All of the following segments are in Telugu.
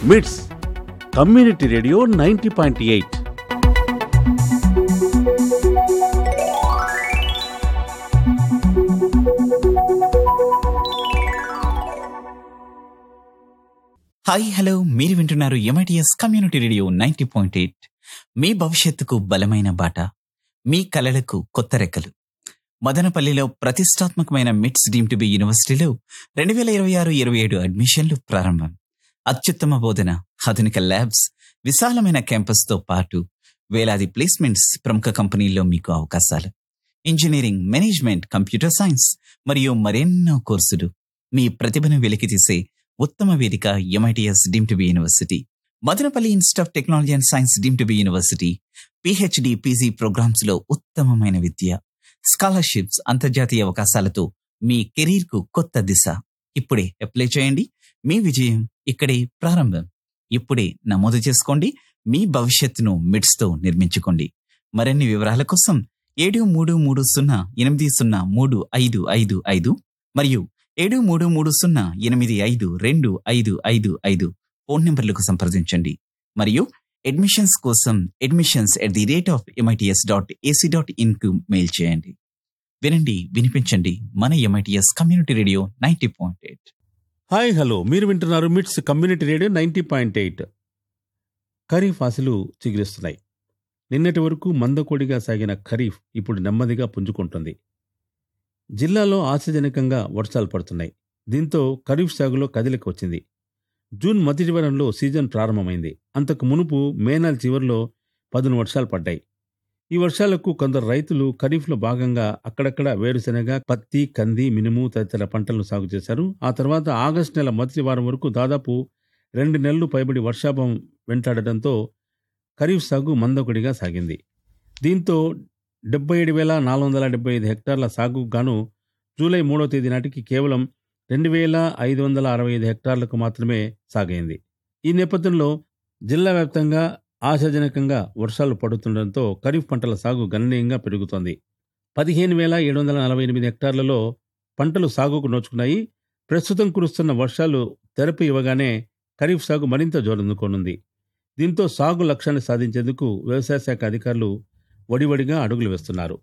మిట్స్ community radio ninety point eight hi hello మీరు వింటున్నారు MITS community radio ninety point eight మీ భవిష్యత్తుకు బలమైన బాట మీ కలలకు కొత్త రెక్కలు మదనపల్లిలో ప్రతిష్టాత్మకమైన మిట్స్ డీమ్ టు బి యూనివర్సిటీలో రెండు వేల ఇరవై ఆరు ఇరవై ఏడు అడ్మిషన్లు ప్రారంభం అత్యుత్తమ బోధన ఆధునిక ల్యాబ్స్ విశాలమైన క్యాంపస్తో పాటు వేలాది ప్లేస్మెంట్స్ ప్రముఖ కంపెనీల్లో మీకు అవకాశాలు ఇంజనీరింగ్ మేనేజ్మెంట్ కంప్యూటర్ సైన్స్ మరియు మరెన్నో కోర్సులు మీ ప్రతిభను వెలికితీసే ఉత్తమ వేదిక MITS deemed to be university Madanapalle institute of technology and science deemed to be university PhD PG programmes లో ఉత్తమమైన విద్య స్కాలర్షిప్స్ అంతర్జాతీయ అవకాశాలతో మీ కెరీర్ కు కొత్త దిశ ఇప్పుడే అప్లై చేయండి మీ విజయం ఇక్కడే ప్రారంభం ఇప్పుడే నమోదు చేసుకోండి మీ భవిష్యత్తును మిడ్స్ తో నిర్మించుకోండి మరిన్ని వివరాల కోసం ఏడు మూడు మూడు సున్నా ఎనిమిది సున్నా మూడు ఐదు ఐదు ఐదు మరియు ఏడు మూడు మూడు సున్నా ఎనిమిది ఐదు రెండు ఐదు ఐదు ఐదు ఫోన్ నంబర్లకు సంప్రదించండి మరియు అడ్మిషన్స్ కోసం admissions at the rate of MITS dot AC dot in కు మెయిల్ చేయండి వినండి వినిపించండి మన MITS community radio ninety point eight hi hello మీరు వింటున్నారు MITS community radio ninety point eight kharif ఆశలు చిగురిస్తున్నాయి నిన్నటి వరకు మందకొడిగా సాగిన ఖరీఫ్ ఇప్పుడు నెమ్మదిగా పుంజుకుంటుంది జిల్లాలో ఆశాజనకంగా వర్షాలు పడుతున్నాయి దీంతో ఖరీఫ్ సాగులో కదిలిక వచ్చింది జూన్ మొదటి వారంలో సీజన్ ప్రారంభమైంది అంతకు మునుపు మే నెల చివరిలో పదును వర్షాలు పడ్డాయి ఈ వర్షాలకు కొందరు రైతులు ఖరీఫ్లో భాగంగా అక్కడక్కడ వేరుశెనగ పత్తి కంది మినుము తదితర పంటలను సాగు చేశారు ఆ తర్వాత ఆగస్టు నెల మొదటి వారం వరకు దాదాపు రెండు నెలలు పైబడి వర్షాభావం వెంటాడటంతో ఖరీఫ్ సాగు మందొకడిగా సాగింది దీంతో డెబ్బై ఏడు వేల నాలుగు వందల డెబ్బై ఐదు హెక్టార్ల సాగుకు గాను జూలై మూడో తేదీ నాటికి కేవలం రెండు వేల ఐదు వందల అరవై ఐదు హెక్టార్లకు మాత్రమే సాగైంది ఈ నేపథ్యంలో జిల్లా వ్యాప్తంగా ఆశాజనకంగా వర్షాలు పడుతుండటంతో ఖరీఫ్ పంటల సాగు గణనీయంగా పెరుగుతోంది పదిహేను వేల ఏడు వందల నలభై ఎనిమిది హెక్టార్లలో పంటలు సాగుకు నోచుకున్నాయి ప్రస్తుతం కురుస్తున్న వర్షాలు తెరపి ఇవ్వగానే ఖరీఫ్ సాగు మరింత జోరందుకోనుంది దీంతో సాగు లక్ష్యాన్ని సాధించేందుకు వ్యవసాయ శాఖ అధికారులు వడివడిగా అడుగులు వేస్తున్నారు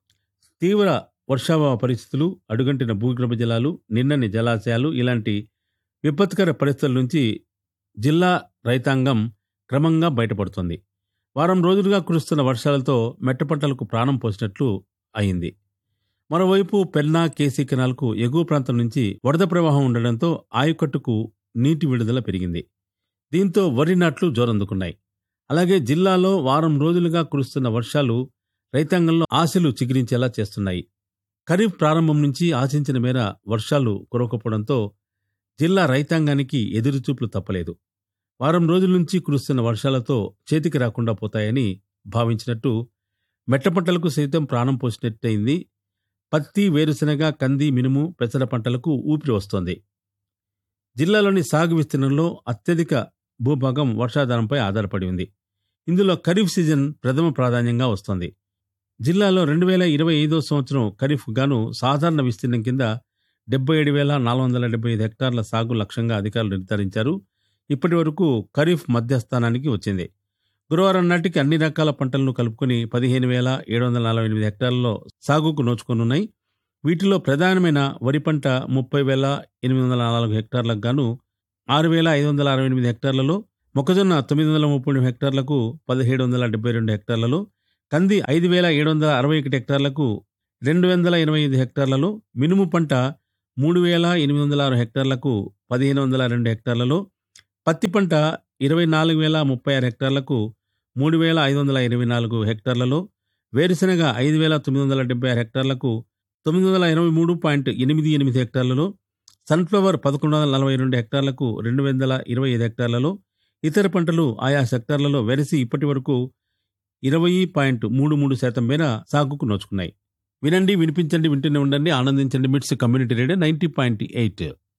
తీవ్ర వర్షాభావ పరిస్థితులు అడుగంటిన భూగర్భ జలాలు నిన్నని జలాశయాలు ఇలాంటి విపత్కర పరిస్థితుల నుంచి జిల్లా రైతాంగం క్రమంగా బయటపడుతోంది వారం రోజులుగా కురుస్తున్న వర్షాలతో మెట్ట పంటలకు ప్రాణం పోసినట్లు అయింది మరోవైపు పెన్నా కేసీ కెనాల్కు ఎగువ ప్రాంతం నుంచి వరద ప్రవాహం ఉండడంతో ఆయకట్టుకు నీటి విడుదల పెరిగింది దీంతో వరి నాట్లు జోరందుకున్నాయి అలాగే జిల్లాలో వారం రోజులుగా కురుస్తున్న వర్షాలు రైతాంగంలో ఆశలు చిగురించేలా చేస్తున్నాయి ఖరీఫ్ ప్రారంభం నుంచి ఆశించిన మేర వర్షాలు కురవకపోవడంతో జిల్లా రైతాంగానికి ఎదురుచూపులు తప్పలేదు వారం రోజుల నుంచి కురుస్తున్న వర్షాలతో చేతికి రాకుండా పోతాయని భావించినట్టు మెట్ట పంటలకు సైతం ప్రాణం పోసినట్టయింది పత్తి వేరుశెనగ కంది మినుము పెసర పంటలకు ఊపిరి వస్తోంది జిల్లాలోని సాగు విస్తీర్ణంలో అత్యధిక భూభాగం వర్షాధారంపై ఆధారపడి ఉంది ఇందులో ఖరీఫ్ సీజన్ ప్రథమ ప్రాధాన్యంగా వస్తోంది జిల్లాలో రెండు వేల ఇరవై ఐదో సంవత్సరం ఖరీఫ్ గాను సాధారణ విస్తీర్ణం కింద డెబ్బై ఏడు వేల నాలుగు వందల డెబ్బై ఐదు హెక్టార్ల సాగు లక్ష్యంగా అధికారులు నిర్ధారించారు ఇప్పటి వరకు ఖరీఫ్ మధ్యస్థానానికి వచ్చింది గురువారం నాటికి అన్ని రకాల పంటలను కలుపుకొని పదిహేను వేల ఏడు వందల నలభై ఎనిమిది హెక్టార్లలో సాగుకు నోచుకొనున్నాయి వీటిలో ప్రధానమైన వరి పంట ముప్పై వేల ఎనిమిది వందల నాలుగు హెక్టార్లకు గాను ఆరు వేల ఐదు వందల అరవై ఎనిమిది హెక్టార్లలో మొక్కజొన్న తొమ్మిది వందల ముప్పై రెండు హెక్టార్లకు పదిహేడు వందల డెబ్బై రెండు హెక్టార్లలో కంది ఐదు వేల ఏడు వందల అరవై ఒకటి హెక్టార్లకు రెండు వందల ఎనభై ఐదు హెక్టార్లలో మినుము పంట మూడు వేల ఎనిమిది వందల ఆరు హెక్టార్లకు పదిహేను వందల రెండు హెక్టార్లలో పత్తి పంట ఇరవై నాలుగు వేల ముప్పై ఆరు హెక్టార్లకు మూడు వేల ఐదు వందల ఇరవై నాలుగు హెక్టార్లలో వేరుశెనగ ఐదు వేల తొమ్మిది వందల డెబ్బై ఆరు హెక్టార్లకు తొమ్మిది వందల ఎనభై మూడు పాయింట్ ఎనిమిది ఎనిమిది హెక్టార్లలో సన్ఫ్లవర్ పదకొండు వందల నలభై రెండు హెక్టార్లకు రెండు వందల ఇరవై ఐదు హెక్టార్లలో ఇతర పంటలు ఆయా సెక్టార్లలో వెరసి ఇప్పటి వరకు ఇరవై పాయింట్ మూడు మూడు శాతం మేర సాగుకు నోచుకున్నాయి వినండి వినిపించండి వింటూనే ఉండండి ఆనందించండి MITS community radio ninety point eight